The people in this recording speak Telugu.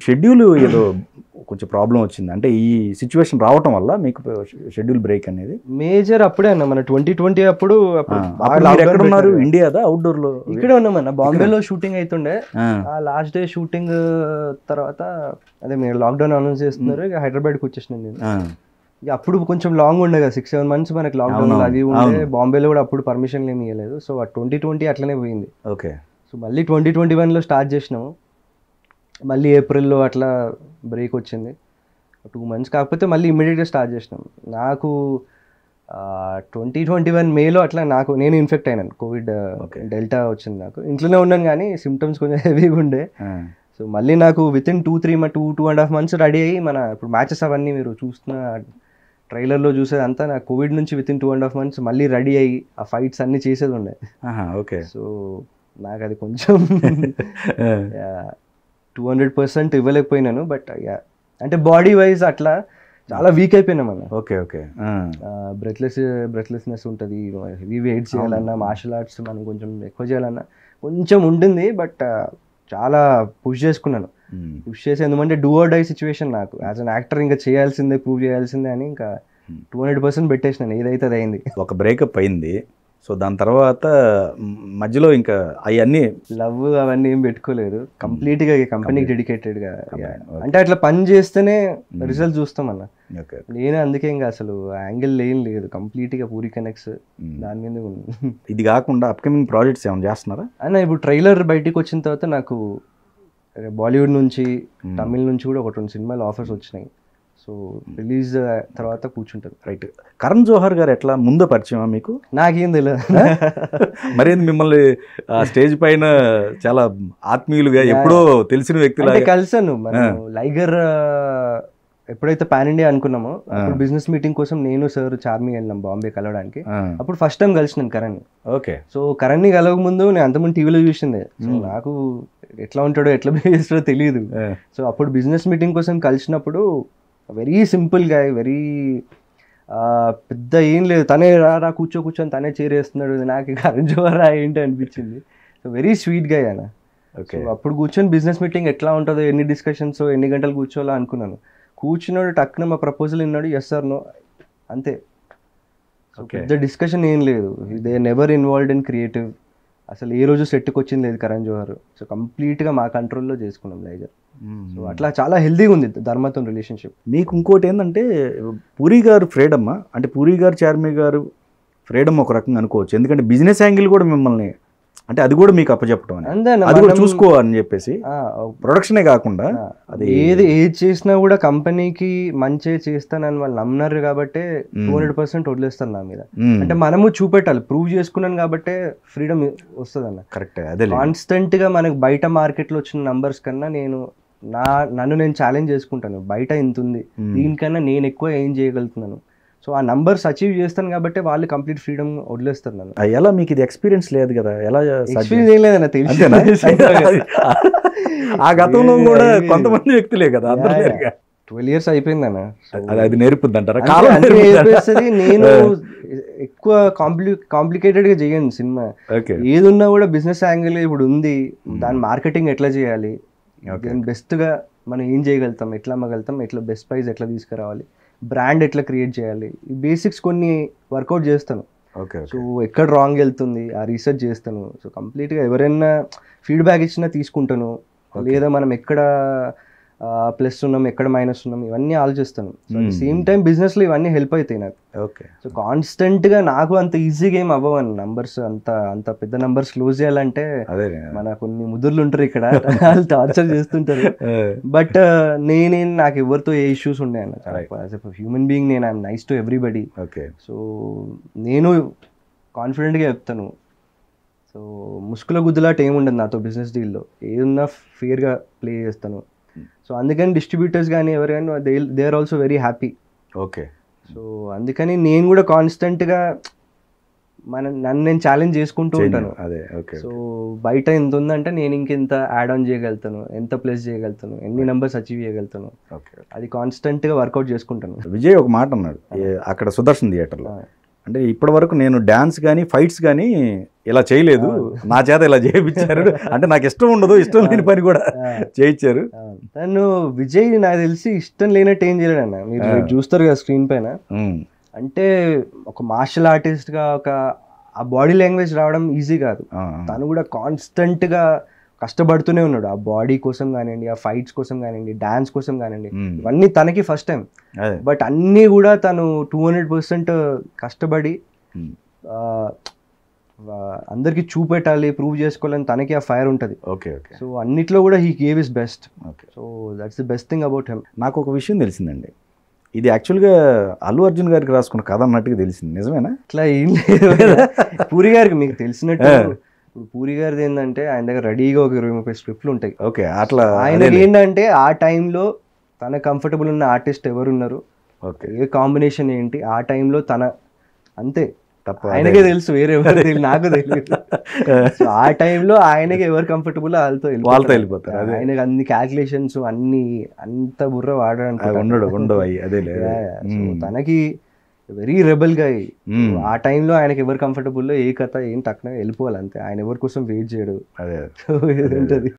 షెడ్యూల్ ఏదో కొంచెం ప్రాబ్లం వచ్చింది అంటే ఈ సిచ్యువేషన్ రావటం వల్ల మీకు షెడ్యూల్ బ్రేక్ అనేది మేజర్ అప్పుడే అన్న మన ట్వంటీ ట్వంటీ అప్పుడు ఆ, అప్పుడు బాగా అప్పుడు మీరు lockdown ఎక్కడ ఉన్నారు పెట్టారు. ఇండియాదా అవుట్డోర్ లో ఇక్కడే ఉన్నామన్న బాంబేలో షూటింగ్ అవుతుండే ఆ, ఆ లాస్ట్ డే షూటింగ్ తర్వాత అదే మీరు లాక్డౌన్ అనౌన్స్ చేస్తున్నారు ఇక హైదరాబాద్కి వచ్చేసినాను నేను ఆ, ఇక అప్పుడు కొంచెం లాంగ్ ఉండే కదా సిక్స్ సెవెన్ మంత్స్ మనకి లాక్డౌన్ అవునవును, అవి ఉండే అవును. బాంబేలో కూడా అప్పుడు పర్మిషన్ ఏమి ఇవ్వలేదు సో ఆ ట్వంటీ ట్వంటీ అట్లనే పోయింది ఓకే సో మళ్ళీ ట్వంటీ ట్వంటీ వన్లో స్టార్ట్ చేసినాము మళ్ళీ ఏప్రిల్లో అట్లా బ్రేక్ వచ్చింది టూ మంత్స్ కాకపోతే మళ్ళీ ఇమ్మీడియట్గా స్టార్ట్ చేసినాం నాకు ట్వంటీ ట్వంటీ వన్ మేలో అట్లా నాకు నేను ఇన్ఫెక్ట్ అయినాను కోవిడ్ Okay. డెల్టా వచ్చింది నాకు ఇంట్లోనే ఉన్నాను కానీ సిమ్టమ్స్ కొంచెం హెవీగా ఉండే ఆ, సో మళ్ళీ నాకు within two three two two and half months ready అయ్యి మన ఇప్పుడు మ్యాచెస్ అవన్నీ మీరు చూస్తున్న ట్రైలర్లో చూసేదంతా నాకు కోవిడ్ నుంచి within two and half months మళ్ళీ రెడీ అయ్యి ఆ ఫైట్స్ అన్నీ చేసేది ఉండే ఆహా, ఓకే సో నాకు అది కొంచెం టూ హండ్రెడ్ పర్సెంట్ ఇవ్వలేకపోయినాను బట్ అంటే బాడీ వైజ్ అట్లా చాలా వీక్ అయిపోయినా మనం ఓకే ఓకే ఆ, బ్రెత్లెస్ బ్రెత్లెస్నెస్ ఉంటుంది హెవీ వెయిట్ చేయాలన్నా మార్షల్ ఆర్ట్స్ మనం కొంచెం ఎక్కువ చేయాలన్నా కొంచెం ఉంటుంది బట్ చాలా పుష్ చేసుకున్నాను ఉమ్, పుష్ చేసి ఎందుకంటే డూ ఆర్ డై సిచ్యువేషన్ నాకు యాజ్ అన్ యాక్టర్ ఇంకా చేయాల్సిందే ప్రూవ్ చేయాల్సిందే అని ఇంకా టూ హండ్రెడ్ పర్సెంట్ పెట్టేసినాను ఏదైతే అది అయింది ఒక బ్రేకప్ అయింది సో దాని తర్వాత మ్, మధ్యలో ఇంకా అవన్నీ లవ్ అవన్నీ ఏం పెట్టుకోలేదు కంప్లీట్ గా కంపెనీకి డెడికేటెడ్ గా Company, yeah. okay. అంటే అట్లా పని చేస్తేనే రిజల్ట్ చూస్తాం అన్న ఓకే నేను అందుకే ఇంకా అసలు యాంగిల్ ఏం లేదు కంప్లీట్ గా పూరి కనెక్ట్స్ ఉమ్. దాని మీద ఉంది ఇది కాకుండా అప్కమింగ్ ప్రాజెక్ట్స్ ఏమైనా చేస్తున్నారా అన్న ఇప్పుడు ట్రైలర్ బయటికి వచ్చిన తర్వాత నాకు బాలీవుడ్ నుంచి తమిళ్ నుంచి కూడా ఒక రెండు సినిమాలు ఆఫర్స్ వచ్చినాయి సో రిలీజ్ తర్వాత కూర్చుంటారు రైట్ కరణ్ జోహర్ గారు ఎట్లా ముందో పరిచయమా మీకు నాకేం తెలియదు మరేంది మిమ్మల్ని ఆ స్టేజ్ పైన చాలా ఆత్మీయులుగా ఎప్పుడో తెలిసిన అంటే వ్యక్తిలాగా కలిసాను మనం లైగర్ ఆ, ఎప్పుడైతే పాన్ ఇండియా అనుకున్నామో అప్పుడు బిజినెస్ మీటింగ్ కోసం నేను సార్ చార్మి వెళ్ళినాం బాంబే కలవడానికి ఆ, అప్పుడు ఫస్ట్ టైం కలిసినాను కరణ్ ఓకే సో కరణ్ ని కలవక ముందు నేను అంతకుముందు టీవీలో చూసిందే సో నాకు ఎట్లా ఉంటాడో ఎట్లా బిహేవ్ చేస్తాడో తెలియదు ఆ, సో అప్పుడు బిజినెస్ మీటింగ్ కోసం కలిసినప్పుడు వెరీ సింపుల్ గా వెరీ పెద్ద ఏం లేదు తనే రా రా కూర్చో కూర్చొని తనే చేరేస్తున్నాడు నాకు కరణ్ జోహరా ఏంటి అనిపించింది సో వెరీ స్వీట్ గా ఆయన ఓకే సో అప్పుడు కూర్చొని బిజినెస్ మీటింగ్ ఎట్లా ఉంటుందో ఎన్ని డిస్కషన్స్ ఎన్ని గంటలు కూర్చోవాలో అనుకున్నాను కూర్చున్నాడు టక్కున మా ప్రపోజల్ విన్నాడు ఎస్ సార్ నో అంతే So, Okay. పెద్ద డిస్కషన్ ఏం లేదు they never involved in creative అసలు ఏ రోజు సెట్కి వచ్చింది లేదు కరణ్ జోహర్ సో కంప్లీట్గా మా కంట్రోల్లో చేసుకున్నాం లైజర్ మ్మ్. సో అట్లా చాలా హెల్దీగా ఉంది ధర్మతో రిలేషన్షిప్ మీకు ఇంకోటి ఏంటంటే పూరి గారు ఫ్రీడమ్ అంటే పూరి గారు చార్మి గారు ఫ్రీడమ్ ఒక రకంగా అనుకోవచ్చు ఎందుకంటే బిజినెస్ యాంగిల్ కూడా మిమ్మల్ని అంటే అది కూడా మీకు అప్పచెప్పడం అని అంతే అది కూడా చూసుకో అని చెప్పేసి ప్రొడక్షనే కాకుండా అది ఏది ఏది చేసినా కూడా కంపెనీకి మంచి చేస్తానని వాళ్ళు నమ్మినారు కాబట్టి టూ హండ్రెడ్ పర్సెంట్ వదిలేస్తారు నా మీద మ్మ్. అంటే మనము చూపెట్టాలి ప్రూవ్ చేసుకున్నాను కాబట్టి ఫ్రీడమ్ వస్తుంది అన్న కరెక్టే అదే కాన్స్టెంట్ గా మనకు బయట మార్కెట్లో వచ్చిన నంబర్స్ కన్నా నేను నా నన్ను నేను ఛాలెంజ్ చేసుకుంటాను బయట ఇంత ఉంది దీనికన్నా నేను ఎక్కువ ఏం చేయగలుగుతున్నాను సో ఆ నంబర్స్ అచీవ్ చేస్తాను కాబట్టి వాళ్ళు కంప్లీట్ ఫ్రీడమ్ వదిలేస్తారు నన్ను ఎలా మీకు ఇది ఎక్స్పీరియన్స్ లేదు కదా ఎలా సాధ్యం? ఎక్స్పీరియన్స్ ఏం లేదన్న అంతేనా తెలిసి ఆ గతంలో కూడా కొంతమంది వ్యక్తులే కదా అందరూ లేరుగా. ట్వెల్వ్ ఇయర్స్ అయిపోయిందన్న అది అది నేర్పుద్ది అంటారా అంటే కాలం అంటే నేర్పుద్దా? ఏర్పేస్తుంది నేను ఎక్కువ కాంప్లి కాంప్లికేటెడ్ గా చేయను సినిమా ఓకే ఏది ఉన్నా కూడా బిజినెస్ యాంగిల్ ఇప్పుడు ఉంది దాని మార్కెటింగ్ ఎట్లా చేయాలి దాని బెస్ట్ గా మనం ఏం చేయగలుగుతాం ఎట్లా అమ్మగలుగుతాం ఎట్లా బెస్ట్ ప్రైస్ ఎట్లా తీసుకురావాలి బ్రాండ్ ఎట్లా క్రియేట్ చేయాలి ఈ బేసిక్స్ కొన్ని వర్కౌట్ చేస్తాను ఓకే సో ఎక్కడ రాంగ్ వెళ్తుంది ఆ రీసెర్చ్ చేస్తాను సో కంప్లీట్గా ఎవరైనా ఫీడ్బ్యాక్ ఇచ్చినా తీసుకుంటాను లేదా మనం ఎక్కడ ప్లస్ ఉన్నాం ఎక్కడ మైనస్ ఉన్నాం ఇవన్నీ ఆలోచిస్తాను సో అట్ సేమ్ టైం బిజినెస్లో ఇవన్నీ హెల్ప్ అవుతాయి నాకు ఓకే సో కాన్స్టెంట్గా నాకు అంత ఈజీగా ఏం అవ్వవని నంబర్స్ అంత అంత పెద్ద నంబర్స్ క్లోజ్ చేయాలంటే అదే మన కొన్ని ముద్దులు ఉంటారు ఇక్కడ వాళ్ళు టార్చర్ చేస్తుంటారు బట్ నేనే నాకు ఎవరితో ఏ ఇష్యూస్ ఉండే అన్న హ్యూమన్ బీయింగ్ నేను I'm nice to everybody okay so నేను కాన్ఫిడెంట్గా చెప్తాను సో ముసుగుల గుద్దులాట ఏముండదు నాతో బిజినెస్ డీల్లో ఏదున్నా ఫేర్గా ప్లే చేస్తాను సో అందుకని డిస్ట్రిబ్యూటర్స్ కానీ ఎవరు కానీ they they are also very happy okay so అందుకని నేను కూడా కాన్స్టెంట్గా మన నన్ను నేను ఛాలెంజ్ చేసుకుంటూ ఉంటాను అదే ఓకే సో బయట ఎంత ఉందంటే నేను ఇంకెంత యాడ్ ఆన్ చేయగలుగుతాను ఎంత ప్లస్ చేయగలుగుతాను ఎన్ని నెంబర్స్ అచీవ్ చేయగలుగుతాను ఓకే అది కాన్స్టెంట్గా వర్కౌట్ చేసుకుంటాను విజయ్ ఒక మాట అన్నాడు ఏ- అక్కడ సుదర్శన్ థియేటర్లో అంటే ఇప్పటి వరకు నేను డాన్స్ కానీ ఫైట్స్ కానీ ఇలా చేయలేదు నా చేత ఇలా చేయించారు అంటే నాకు ఇష్టం ఉండదు ఇష్టం లేని పని కూడా చేయించారు తను విజయ్ నాకు తెలిసి ఇష్టం లేనట్టు ఏం చేయలేడు అన్న మీరు రేపు చూస్తారు కదా స్క్రీన్ పైన ఉమ్, అంటే ఒక మార్షల్ ఆర్టిస్ట్ గా ఒక ఆ బాడీ లాంగ్వేజ్ రావడం ఈజీ కాదు ఆ, తను కూడా కాన్స్టెంట్ గా కష్టపడుతూనే ఉన్నాడు ఆ బాడీ కోసం కానివ్వండి ఆ ఫైట్స్ కోసం కానివ్వండి డాన్స్ కోసం కానివ్వండి ఉమ్, ఇవన్నీ తనకి ఫస్ట్ టైం అదే బట్ అన్నీ కూడా తను టూ హండ్రెడ్ పర్సెంట్ కష్టపడి ఉమ్, ఆ, ఆ, అందరికీ చూపెట్టాలి ప్రూవ్ చేసుకోవాలని తనకి ఆ ఫైర్ ఉంటుంది ఓకే ఓకే సో అన్నిట్లో కూడా he gave is best okay so that's the best thing about him నాకు ఒక విషయం తెలిసిందండి ఇది యాక్చువల్గా అల్లు అర్జున్ గారికి రాసుకున్న కథ అన్నట్టుగా తెలిసింది నిజమేనా అట్లా ఏం లేదు కదా. పూరి గారికి మీకు తెలిసినట్టు ఇప్పుడు పూరి గారిది ఏంటంటే ఆయన దగ్గర రెడీగా ఒక ఇరవై ముప్పై స్క్రిప్ట్లు ఉంటాయి ఓకే అట్లా ఆయనకి ఏంటంటే ఆ టైంలో తన కంఫర్టబుల్ ఉన్న ఆర్టిస్ట్ ఎవరున్నారు ఓకే ఏ కాంబినేషన్ ఏంటి ఆ టైంలో తన అంతే తప్ప ఆయనకే తెలుసు వేరే ఎవరు తెలియదు నాకు తెలియదు సో ఆ టైంలో ఆయనకి ఎవరు కంఫర్టబుల్ వాళ్ళతో వెళ్ళిపోతారు. వాళ్ళతో వెళ్ళిపోతారు, అదే. ఆయనకి అన్ని క్యాల్కులేషన్స్ అన్ని అంత బుర్ర వాడడానికి అది ఉండడు ఉండవు అయ్యి అదే లేదు తనకి వెరీ రెబల్ గా మ్మ్. ఆ టైంలో ఆయనకి ఎవరు కంఫర్టబుల్ ఏ కథ ఏం టక్కున వెళ్ళిపోవాలి అంతే ఆయన ఎవరి కోసం వెయిట్ చేయడు అదే సో ఇది ఉంటుంది